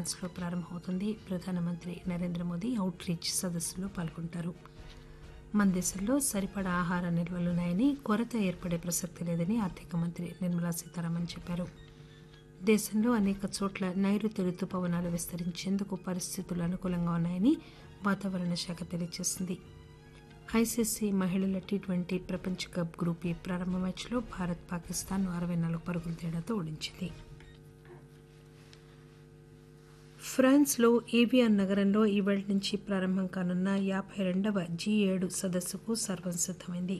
ఫ్రాన్స్లో ప్రారంభమవుతుంది ప్రధానమంత్రి నరేంద్ర మోదీ అవుట్ రీచ్ సదస్సులో పాల్గొంటారు మన దేశంలో సరిపడా ఆహార నిల్వలున్నాయని కొరత ఏర్పడే ప్రసక్తి లేదని ఆర్థిక మంత్రి నిర్మలా సీతారామన్ చెప్పారు దేశంలో అనేక చోట్ల నైరుతి రుతుపవనాలు విస్తరించేందుకు పరిస్థితులు అనుకూలంగా ఉన్నాయని వాతావరణ శాఖ తెలియజేసింది ఐసీసీ మహిళల టీ ట్వంటీ ప్రపంచ కప్ గ్రూప్ ఈ ప్రారంభ మ్యాచ్లో భారత్ పాకిస్తాన్ అరవై నాలుగు పరుగుల తేడాతో ఓడించింది ఫ్రాన్స్లో ఏవియాన్ నగరంలో ఈవేళ నుంచి ప్రారంభం కానున్న యాభై రెండవ జీ ఏడు సదస్సుకు సర్వం సిద్దమైంది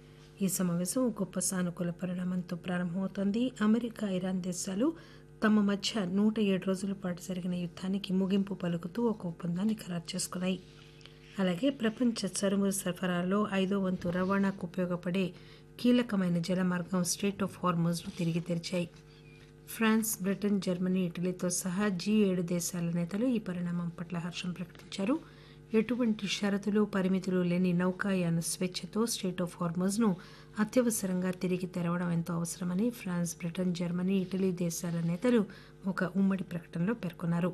ఈ సమావేశం గొప్ప సానుకూల పరిణామంతో ప్రారంభమవుతోంది అమెరికా ఇరాన్ దేశాలు తమ మధ్య నూట ఏడు రోజుల పాటు జరిగిన యుద్ధానికి ముగింపు పలుకుతూ ఒక ఒప్పందాన్ని ఖరారు చేసుకున్నాయి అలాగే ప్రపంచ చరువు సరఫరాలో ఐదో వంతు రవాణాకు ఉపయోగపడే కీలకమైన జలమార్గం స్ట్రేట్ ఆఫ్ హార్మోజ్ను తిరిగి తెరిచాయి ఫ్రాన్స్ బ్రిటన్ జర్మనీ ఇటలీతో సహా జీ ఏడు దేశాల నేతలు ఈ పరిణామం పట్ల హర్షం ప్రకటించారు ఎటువంటి షరతులు పరిమితులు లేని నౌకాయాన స్వేచ్ఛతో స్టేట్ ఆఫ్ హార్మోజ్ను అత్యవసరంగా తిరిగి తెరవడం ఎంతో అవసరమని ఫ్రాన్స్ బ్రిటన్ జర్మనీ ఇటలీ దేశాల నేతలు ఒక ఉమ్మడి ప్రకటనలో పేర్కొన్నారు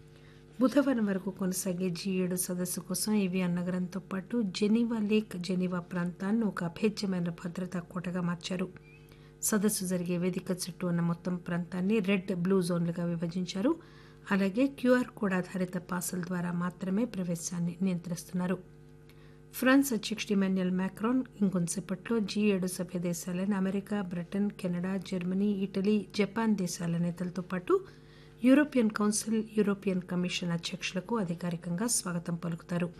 బుధవారం వరకు కొనసాగే జీ ఏడు సదస్సు కోసం ఏవియాన్ నగరంతో పాటు జెనీవా లేక్ జెనీవా ప్రాంతాన్ని ఒక అభేద్యమైన భద్రతా కోటగా మార్చారు సదస్సు జరిగే వేదిక చుట్టూ ఉన్న మొత్తం ప్రాంతాన్ని రెడ్ బ్లూ జోన్లుగా విభజించారు అలాగే క్యూఆర్ కోడ్ ఆధారిత పాసుల ద్వారా మాత్రమే ప్రవేశాన్ని నియంత్రిస్తున్నారు ఫ్రాన్స్ అధ్యక్షుడు ఇమాన్యుయల్ మ్యాక్రాన్ ఇంకొంతసేపట్లో జీ ఏడు సభ్య దేశాలైన America Britain Canada Germany Italy Japan దేశాల నేతలతో పాటు యూరోపియన్ కౌన్సిల్ యూరోపియన్ కమిషన్ అధ్యక్షులకు అధికారికంగా స్వాగతం పలుకుతారు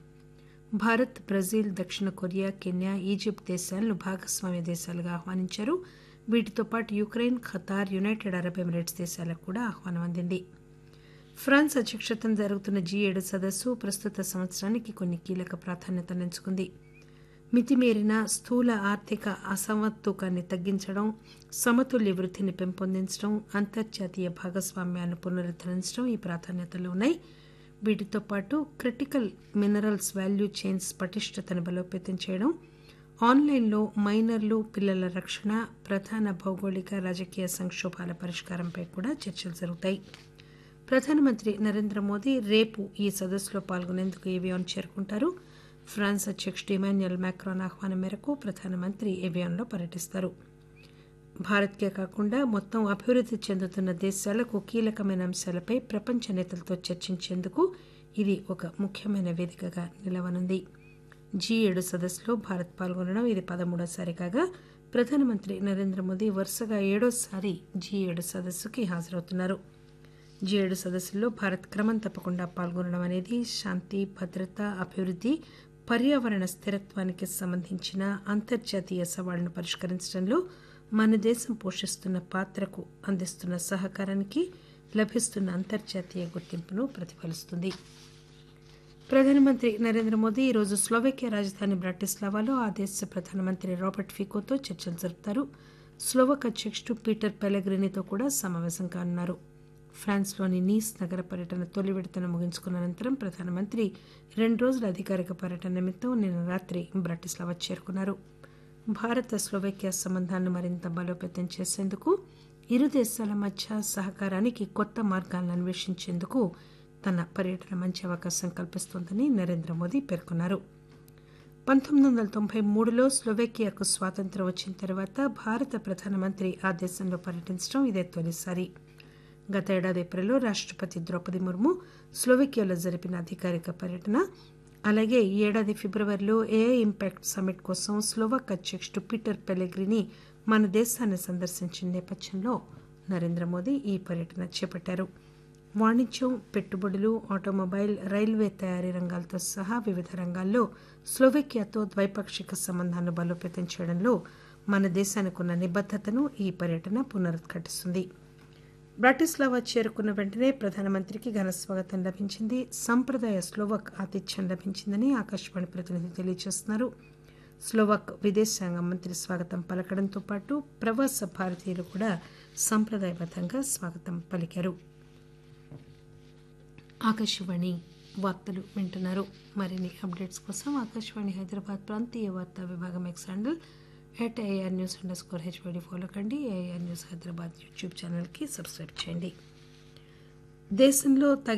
భారత్ బ్రెజిల్ దక్షిణ కొరియా కెన్యా ఈజిప్ట్ దేశాలను భాగస్వామ్య దేశాలుగా ఆహ్వానించారు వీటితో పాటు Ukraine Qatar United Arab Emirates దేశాలకు కూడా ఆహ్వానం అందింది ఫ్రాన్స్ అధ్యక్షతన జరుగుతున్న జీ ఏడు సదస్సు ప్రస్తుత సంవత్సరానికి కొన్ని కీలక ప్రాధాన్యతను ఎంచుకుంది మితిమీరిన స్థూల ఆర్థిక అసమతుకాన్ని తగ్గించడం సమతుల్య వృద్ధిని పెంపొందించడం అంతర్జాతీయ భాగస్వామ్యాన్ని పునరుద్ధరించడం ఈ ప్రాధాన్యతలు ఉన్నాయి వీటితో పాటు క్రిటికల్ మినరల్స్ వాల్యూ చైన్స్ పటిష్టతను బలోపేతం చేయడం ఆన్లైన్లో మైనర్లు పిల్లల రక్షణ ప్రధాన భౌగోళిక రాజకీయ సంక్షోభాల పరిష్కారంపై కూడా చర్చలు జరుగుతాయి ప్రధానమంత్రి నరేంద్ర మోదీ రేపు ఈ సదస్సులో పాల్గొనేందుకు ఏవియాన్ చేరుకుంటారు ఫ్రాన్స్ అధ్యక్షుడు ఇమాన్యుయల్ మ్యాక్రాన్ ఆహ్వానం మేరకు ప్రధానమంత్రి ఏవియాన్లో పర్యటిస్తారు భారత్కే కాకుండా మొత్తం అభివృద్ధి చెందుతున్న దేశాలకు కీలకమైన అంశాలపై ప్రపంచ నేతలతో చర్చించేందుకు ఇది ఒక ముఖ్యమైన వేదికగా నిలవనుంది జీ ఏడు సదస్సులో భారత్ పాల్గొనడం ఇది పదమూడోసారి కాగా ప్రధానమంత్రి నరేంద్ర మోదీ వరుసగా ఏడోసారి జీ ఏడు సదస్సుకి హాజరవుతున్నారు జీ ఏడు సదస్సుల్లో భారత్ క్రమం తప్పకుండా పాల్గొనడం అనేది శాంతి భద్రత అభివృద్ధి పర్యావరణ స్థిరత్వానికి సంబంధించిన అంతర్జాతీయ సవాళ్లను పరిష్కరించడంలో మన దేశం పోషిస్తున్న పాత్రకు అందిస్తున్న సహకారానికి లభిస్తున్న అంతర్జాతీయ గుర్తింపును ప్రతిఫలిస్తుంది ప్రధానమంత్రి నరేంద్ర మోదీ ఈరోజు స్లోవేకియా రాజధాని బ్రాటిస్లావాలో ఆ దేశ ప్రధానమంత్రి రాబర్ట్ ఫికోతో చర్చలు జరుపుతారు స్లోవక్ అధ్యక్షుడు పీటర్ పెలగ్రినితో కూడా సమావేశం కానున్నారు ఫ్రాన్స్లోని నీస్ నగర పర్యటన తొలి విడతను ముగించుకున్న అనంతరం ప్రధానమంత్రి రెండు రోజుల అధికారిక పర్యటన నిమిత్తం నిన్న రాత్రి బ్రాటిస్లావా చేరుకున్నారు భారత స్లోవేకియా సంబంధాలను మరింత బలోపేతం చేసేందుకు ఇరు దేశాల మధ్య సహకారానికి కొత్త మార్గాలను అన్వేషించేందుకు తన పర్యటన మంచి అవకాశం కల్పిస్తోందని నరేంద్ర మోదీ పేర్కొన్నారు పంతొమ్మిది వందల తొంభై మూడులో స్లోవేకియాకు స్వాతంత్రం వచ్చిన తర్వాత భారత ప్రధానమంత్రి ఆ దేశంలో పర్యటించడం ఇదే తొలిసారి గత ఏడాది ఏప్రిల్లో రాష్టపతి ద్రౌపది ముర్ము స్లోవేకియాలో జరిపిన అధికారిక పర్యటన అలాగే ఈ ఏడాది ఫిబ్రవరిలో ఏఐ ఇంపాక్ట్ సమ్మిట్ కోసం స్లోవాక్ అధ్యక్షుడు పీటర్ పెలెగ్రిని మన దేశాన్ని సందర్శించిన నేపథ్యంలో నరేంద్ర మోదీ ఈ పర్యటన చేపట్టారు వాణిజ్యం పెట్టుబడులు ఆటోమొబైల్ రైల్వే తయారీ రంగాలతో సహా వివిధ రంగాల్లో స్లోవేకియాతో ద్వైపాక్షిక సంబంధాలను బలోపేతం చేయడంలో మన దేశానికి ఉన్న నిబద్దతను ఈ పర్యటన పునరుద్ఘాటిస్తుంది బ్రాటిస్లావా చేరుకున్న వెంటనే ప్రధానమంత్రికి ఘన స్వాగతం లభించింది సంప్రదాయ స్లోవక్ ఆతిథ్యం లభించిందని ఆకాశవాణి ప్రతినిధి తెలియజేస్తున్నారు స్లోవాక్ విదేశాంగ మంత్రి స్వాగతం పలకడంతో పాటు ప్రవాస భారతీయులు కూడా సంప్రదాయబద్ధంగా స్వాగతం పలికారు ఆకాశవాణి వార్తలు వింటున్నారు మరిన్ని అప్డేట్స్ కోసం ఆకాశవాణి హైదరాబాద్ ప్రాంతీయ వార్తా విభాగం X handle at AR news underscore HYD follow కండి ఏఆర్ న్యూస్ హైదరాబాద్ యూట్యూబ్ ఛానల్కి సబ్స్క్రైబ్ చేయండి దేశంలో